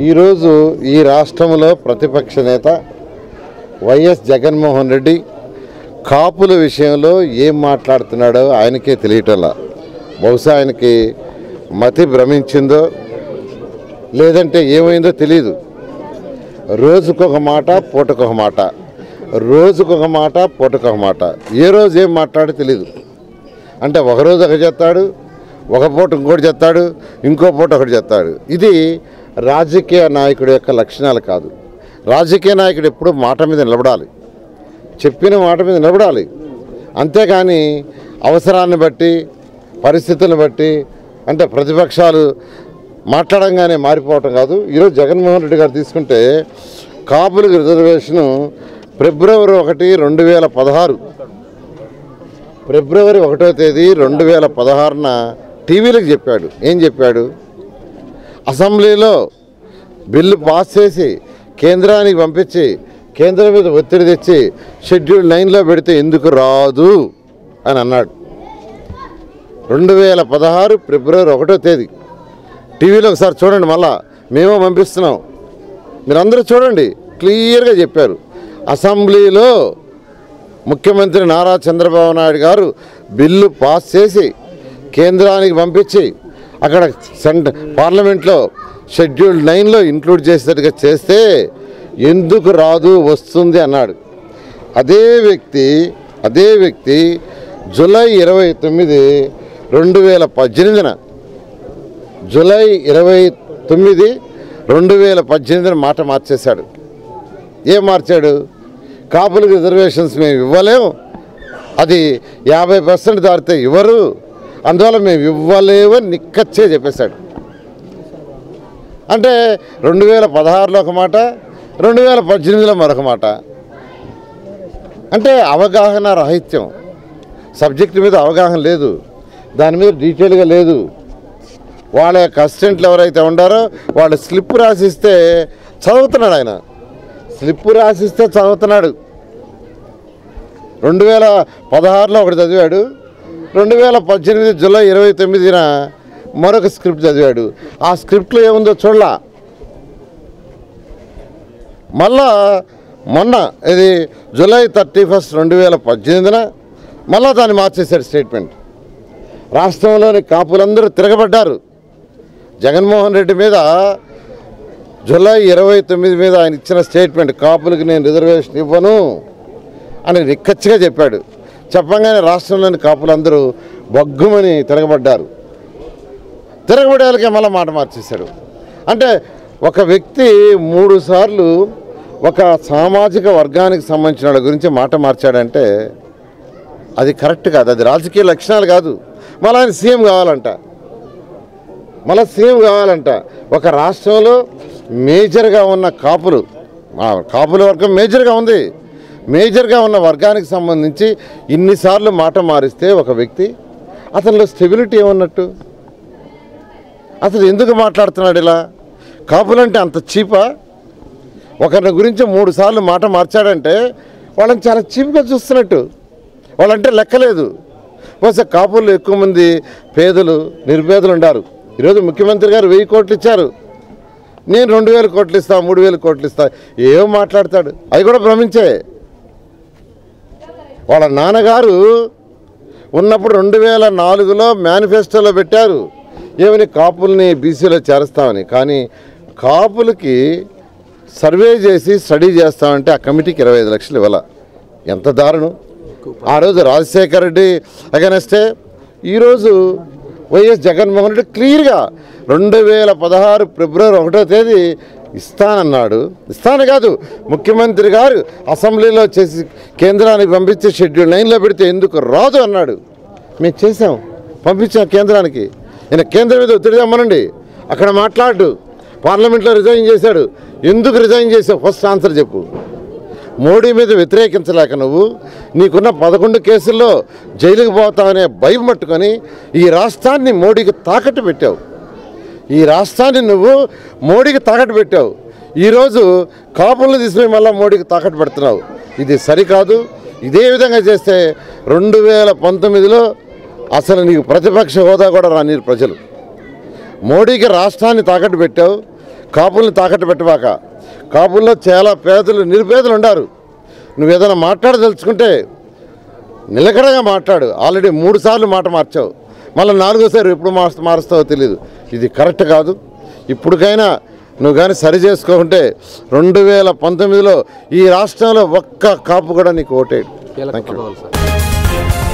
ఈరోజు ఈ రాష్ట్రంలో ప్రతిపక్ష నేత వైఎస్ జగన్మోహన్ రెడ్డి కాపుల విషయంలో ఏం మాట్లాడుతున్నాడో ఆయనకే తెలియటంలా బహుశా ఆయనకి మతి భ్రమించిందో లేదంటే ఏమైందో తెలియదు రోజుకొక మాట పూటకొక మాట రోజుకొక మాట పూటకొక మాట ఏ రోజు ఏం మాట్లాడో తెలియదు అంటే ఒకరోజు ఒకటి చెప్తాడు ఒక పూట ఇంకోటి చెప్తాడు ఇంకో పూట ఒకటి చెప్తాడు ఇది రాజకీయ నాయకుడి యొక్క లక్షణాలు కాదు రాజకీయ నాయకుడు ఎప్పుడు మాట మీద నిలబడాలి చెప్పిన మాట మీద నిలబడాలి అంతేగాని అవసరాన్ని బట్టి పరిస్థితులను బట్టి అంటే ప్రతిపక్షాలు మాట్లాడంగానే మారిపోవటం కాదు ఈరోజు జగన్మోహన్ రెడ్డి గారు తీసుకుంటే కాపులకు రిజర్వేషను ఫిబ్రవరి ఒకటి రెండు వేల పదహారు ఫిబ్రవరి ఒకటో తేదీ రెండు వేల పదహారున టీవీలకు చెప్పాడు ఏం చెప్పాడు అసెంబ్లీలో బిల్లు పాస్ చేసి కేంద్రానికి పంపించి కేంద్రం మీద ఒత్తిడి తెచ్చి షెడ్యూల్ నైన్లో పెడితే ఎందుకు రాదు అని అన్నాడు రెండు వేల పదహారు ఫిబ్రవరి ఒకటో తేదీ టీవీలో ఒకసారి చూడండి మళ్ళా మేమో పంపిస్తున్నాం మీరందరూ చూడండి క్లియర్గా చెప్పారు అసెంబ్లీలో ముఖ్యమంత్రి నారా చంద్రబాబు నాయుడు గారు బిల్లు పాస్ చేసి కేంద్రానికి పంపించి అక్కడ సెంట పార్లమెంట్లో షెడ్యూల్ నైన్లో ఇంక్లూడ్ చేసేట్టుగా చేస్తే ఎందుకు రాదు వస్తుంది అన్నాడు అదే వ్యక్తి అదే వ్యక్తి జూలై ఇరవై తొమ్మిది రెండు వేల పద్దెనిమిదిన జూలై ఇరవై తొమ్మిది రెండు వేల పద్దెనిమిదిన మాట మార్చేశాడు ఏం మార్చాడు కాపులకు రిజర్వేషన్స్ మేము ఇవ్వలేము అది యాభై పర్సెంట్ దాటితే ఇవ్వరు అందువల్ల మేము ఇవ్వలేమని నిక్కచ్చే చెప్పేశాడు అంటే రెండు వేల పదహారులో ఒక మాట రెండు వేల పద్దెనిమిదిలో మరొక మాట అంటే అవగాహన రాహిత్యం సబ్జెక్ట్ మీద అవగాహన లేదు దాని మీద డీటెయిల్గా లేదు వాళ్ళ యొక్క అసిస్టెంట్లు ఎవరైతే ఉండారో వాళ్ళు స్లిప్ రాసిస్తే చదువుతున్నాడు ఆయన స్లిప్ రాసిస్తే చదువుతున్నాడు రెండు వేల పదహారులో ఒకటి చదివాడు రెండు వేల పద్దెనిమిది జూలై ఇరవై తొమ్మిదిన మరొక స్క్రిప్ట్ చదివాడు ఆ స్క్రిప్ట్లో ఏముందో చూడలా మళ్ళా మొన్న ఇది జూలై థర్టీ ఫస్ట్ రెండు వేల పద్దెనిమిదిన మళ్ళా దాన్ని మార్చేశాడు స్టేట్మెంట్ రాష్ట్రంలోని కాపులందరూ తిరగబడ్డారు జగన్మోహన్ రెడ్డి మీద జూలై ఇరవై తొమ్మిది మీద ఆయన ఇచ్చిన స్టేట్మెంట్ కాపులకు నేను రిజర్వేషన్ ఇవ్వను అని నిక్కచ్చిగా చెప్పాడు చెప్పంగానే రాష్ట్రంలోని కాపులందరూ బగ్గుమని తిరగబడ్డారు తిరగబడేళ్ళకే మళ్ళీ మాట మార్చేశాడు అంటే ఒక వ్యక్తి మూడు సార్లు ఒక సామాజిక వర్గానికి సంబంధించిన వాళ్ళ గురించి మాట మార్చాడంటే అది కరెక్ట్ కాదు అది రాజకీయ లక్షణాలు కాదు మళ్ళీ ఆయన సీఎం కావాలంట మళ్ళీ సీఎం కావాలంట ఒక రాష్ట్రంలో మేజర్గా ఉన్న కాపులు ఆ కాపుల వర్గం మేజర్గా ఉంది మేజర్గా ఉన్న వర్గానికి సంబంధించి ఇన్నిసార్లు మాట మారిస్తే ఒక వ్యక్తి అతనిలో స్టెబిలిటీ ఏమన్నట్టు అసలు ఎందుకు మాట్లాడుతున్నాడు ఇలా కాపులంటే అంత చీపా ఒకరి గురించి మూడు సార్లు మాట మార్చాడంటే వాళ్ళని చాలా చీప్గా చూస్తున్నట్టు వాళ్ళంటే లెక్కలేదు బహుశా కాపుల్లో ఎక్కువ మంది పేదలు నిర్పేదలు ఉండారు ఈరోజు ముఖ్యమంత్రి గారు వెయ్యి కోట్లు ఇచ్చారు నేను రెండు వేల కోట్లు ఇస్తా మూడు వేల కోట్లు ఇస్తా ఏం మాట్లాడతాడు అవి కూడా భ్రమించే వాళ్ళ నాన్నగారు ఉన్నప్పుడు రెండు వేల నాలుగులో మేనిఫెస్టోలో పెట్టారు ఏమని కాపుల్ని బీసీలో చేరుస్తామని కానీ కాపులకి సర్వే చేసి స్టడీ చేస్తామంటే ఆ కమిటీకి ఇరవై ఐదు లక్షలు ఇవ్వాల ఎంత దారుణం ఆ రోజు రాజశేఖర రెడ్డి అగనెస్టే ఈరోజు వైఎస్ జగన్మోహన్ రెడ్డి క్లియర్గా రెండు వేల పదహారు ఫిబ్రవరి ఒకటో తేదీ ఇస్తానన్నాడు ఇస్తాను కాదు ముఖ్యమంత్రి గారు అసెంబ్లీలో చేసి కేంద్రానికి పంపించి షెడ్యూల్ నైన్లో పెడితే ఎందుకు రాదు అన్నాడు మేము చేసాం పంపించాం కేంద్రానికి ఈయన కేంద్రం మీద ఒత్తిడి తెమ్మనండి అక్కడ మాట్లాడు పార్లమెంట్లో రిజైన్ చేశాడు ఎందుకు రిజైన్ చేసావు ఫస్ట్ ఆన్సర్ చెప్పు మోడీ మీద వ్యతిరేకించలేక నువ్వు నీకున్న పదకొండు కేసుల్లో జైలుకు పోతావనే భయం పట్టుకొని ఈ రాష్ట్రాన్ని మోడీకి తాకట్టు పెట్టావు ఈ రాష్ట్రాన్ని నువ్వు మోడీకి తాకట్టు పెట్టావు ఈరోజు కాపులను తీసుకుని మళ్ళీ మోడీకి తాకట్టు పెడుతున్నావు ఇది సరికాదు ఇదే విధంగా చేస్తే రెండు వేల పంతొమ్మిదిలో అసలు నీకు ప్రతిపక్ష హోదా కూడా రానిరు ప్రజలు మోడీకి రాష్ట్రాన్ని తాకట్టు పెట్టావు కాపుల్ని తాకట్టు పెట్టబాక కాపుల్లో చాలా పేదలు నిరుపేదలు ఉండారు నువ్వు ఏదైనా మాట్లాడదలుచుకుంటే నిలకడగా మాట్లాడు ఆల్రెడీ మూడు సార్లు మాట మార్చావు మళ్ళీ నాలుగోసారి ఎప్పుడు మార్చ మారుస్తావో తెలియదు ఇది కరెక్ట్ కాదు ఇప్పటికైనా నువ్వు కానీ సరి చేసుకోకుంటే రెండు వేల పంతొమ్మిదిలో ఈ రాష్ట్రంలో ఒక్క కాపు కూడా నీకు ఓటేడు కీలక థ్యాంక్ యూ పదవులు సార్